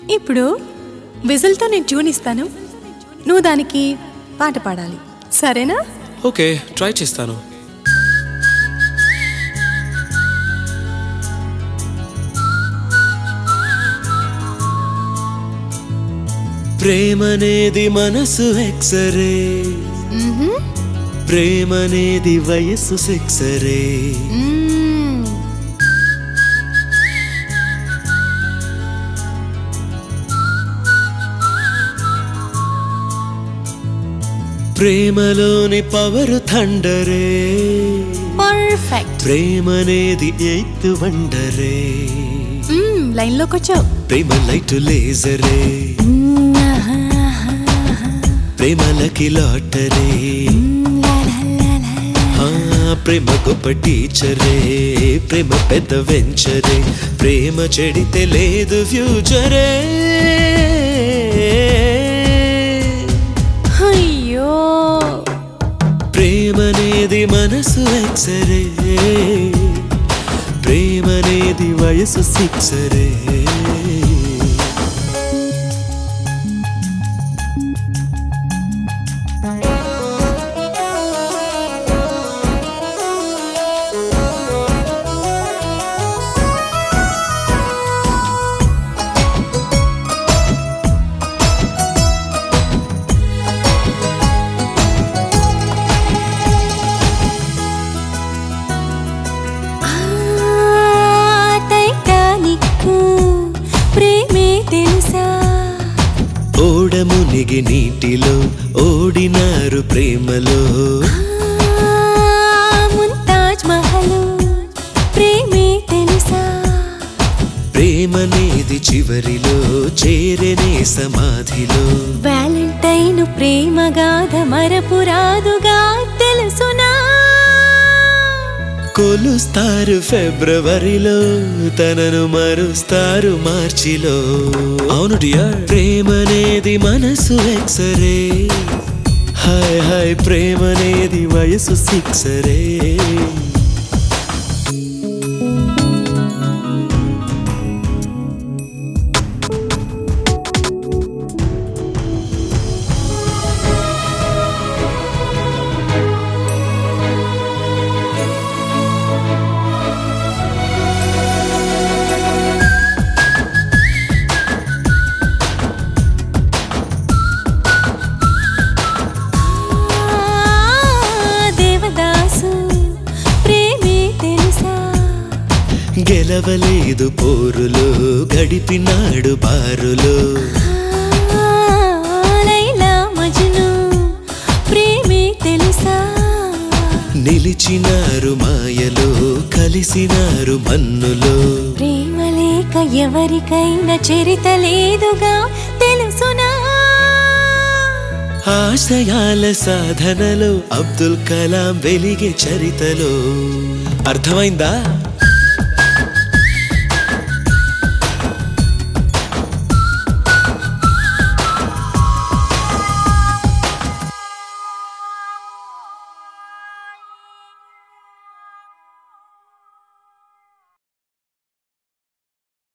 ఇప్పుడు విజిల్తో నేను ట్యూన్ ఇస్తాను నువ్వు దానికి పాట పాడాలి సరేనా ఓకే ట్రై చేస్తాను ప్రేమనేది మనసు ఎక్సరే ప్రేమనేది వయస్సు సెక్సరే మ్మ్. ప్రేమలోని పవరు థండరే పర్ఫెక్ట్ ప్రేమనేది ఎయిత్ వండరే మ్మ్, లైన్లోకి వచ్చావు ప్రేమ లైట్ లేజరే మ్మ్, ఆహా, ఆహా, ఆహా. ప్రేమలకి లాటరే మ్మ్, లా, లా, లా, లా, లా. ఆ, ప్రేమ గొప్ప టీచరే ప్రేమ పెద్ద వెంచరే ప్రేమ చెడితే లేదు ఫ్యూచరే అయ్యో ప్రేమనేది మనసు ఎక్సరే ప్రేమనేది వయసు సిక్సరే ఆ, టైటానిక్ ప్రేమే తెలుసా ఓడ మునిగి నీటిలో ఓడినారు ప్రేమలో ఆ, ముంతాజ్ మహల్ ప్రేమే తెలుసా ప్రేమనేది చివరిలో చేరనే సమాధిలో వ్యాలంటైన్ ప్రేమ గాథ మరపురాదుగా తెలుసునా కొలుస్తారు ఫిబ్రవరిలో తనను మరుస్తారు మార్చిలో అవును డియర్ ప్రేమనేది మనసు ఎక్సరే హాయ్ హాయ్ ప్రేమనేది వయసు సిక్సరే ఆ, దేవదాసు ప్రేమే తెలుసా గెలవలేదు పోరులో గడిపినాడు బారులో ఆ, లైలా మజ్ను ప్రేమే తెలుసా నిలిచినారు మాయలో కలిసినారు మన్నులో ప్రేమ లేక ఎవరికైనా చరిత లేదుగా తెలుసునా ఆశయాల సాధనలో అబ్దుల్ కలాం వెలిగే చరితలో అర్థమైందా